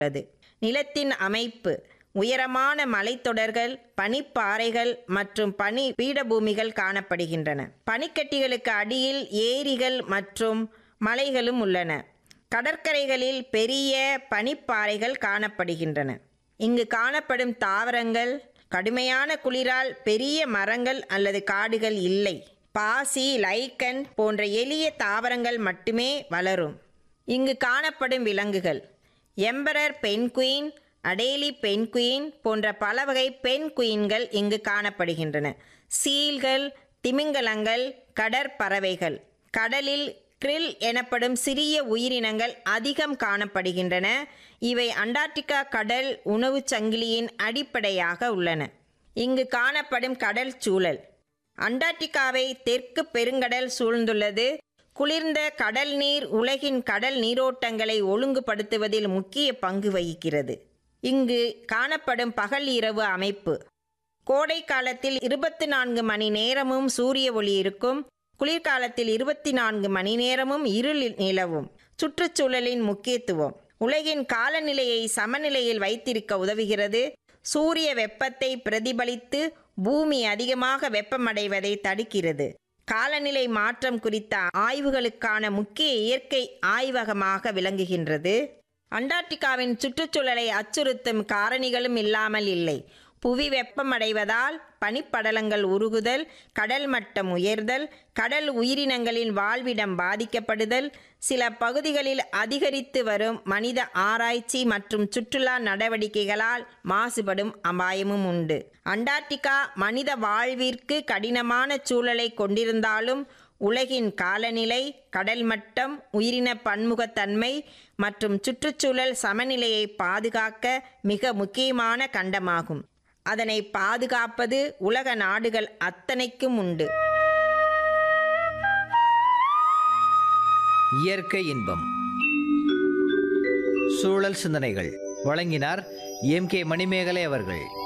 உள்ளது நிலத்தின் அமைப்பு உயரமான மலைத்தொடர்கள் பனிப்பாறைகள் மற்றும் பனி பீடபூமிகள் காணப்படுகின்றன பனிக்கட்டிகளுக்கு அடியில் ஏரிகள் மற்றும் மலைகளும் உள்ளன கடற்கரைகளில் பெரிய பனிப்பாறைகள் காணப்படுகின்றன இங்கு காணப்படும் தாவரங்கள் கடுமையான குளிரால் பெரிய மரங்கள் அல்லது காடுகள் இல்லை பாசி லைக்கன் போன்ற எளிய தாவரங்கள் மட்டுமே வளரும் இங்கு காணப்படும் விலங்குகள் எம்பரர் பென்குயின் அடேலி பென்குயின் போன்ற பல வகை பென்குயின்கள் இங்கு காணப்படுகின்றன சீல்கள் திமிங்கலங்கள் கடற்பறவைகள் கடலில் krill எனப்படும் சிறிய உயிரினங்கள் அதிகம் காணப்படுகின்றன இவை அண்டார்டிகா கடல் உணவுச் சங்கிலியின் அடிப்படையாக உள்ளன இங்கு காணப்படும் கடல் சூழல் அண்டார்டிகாவை தெற்கு பெருங்கடல் சூழ்ந்துள்ளது குளிர்ந்த கடல் நீர் உலகின் கடல் நீரோட்டங்களை ஒழுங்குபடுத்துவதில் முக்கிய பங்கு வகிக்கிறது இங்கு காணப்படும் பகல் இரவு அமைப்பு கோடை காலத்தில் இருபத்தி நான்கு மணி நேரமும் சூரிய ஒளி இருக்கும் குளிர்காலத்தில் இருபத்தி நான்கு மணி நேரமும் இருள் நிலவும் சுற்றுச்சூழலின் முக்கியத்துவம் உலகின் காலநிலையை சமநிலையில் வைத்திருக்க உதவுகிறது சூரிய வெப்பத்தை பிரதிபலித்து பூமி அதிகமாக வெப்பமடைவதை தடுக்கிறது காலநிலை மாற்றம் குறித்த ஆய்வுகளுக்கான முக்கிய இயற்கை ஆய்வகமாக விளங்குகின்றது அண்டார்டிகாவின் சுற்றுச்சூழலை அச்சுறுத்தும் காரணிகளும் இல்லாமல் இல்லை புவி வெப்பமடைவதால் பனிப்படலங்கள் உருகுதல் கடல் மட்டம் உயர்தல் கடல் உயிரினங்களின் வாழ்விடம் பாதிக்கப்படுதல் சில பகுதிகளில் அதிகரித்து வரும் மனித ஆராய்ச்சி மற்றும் சுற்றுலா நடவடிக்கைகளால் மாசுபடும் அபாயமும் உண்டு அண்டார்டிகா மனித வாழ்விற்கு கடினமான சூழலை கொண்டிருந்தாலும் உலகின் காலநிலை கடல் மட்டம் உயிரின பன்முகத்தன்மை மற்றும் சுற்றுச்சூழல் சமநிலையை பாதுகாக்க மிக முக்கியமான கண்டமாகும் அதனை பாதுகாப்பது உலக நாடுகள் அத்தனைக்கும் உண்டு இயற்கை இன்பம் சூழல் சிந்தனைகள் வழங்கினார் எம் கே மணிமேகலை அவர்கள்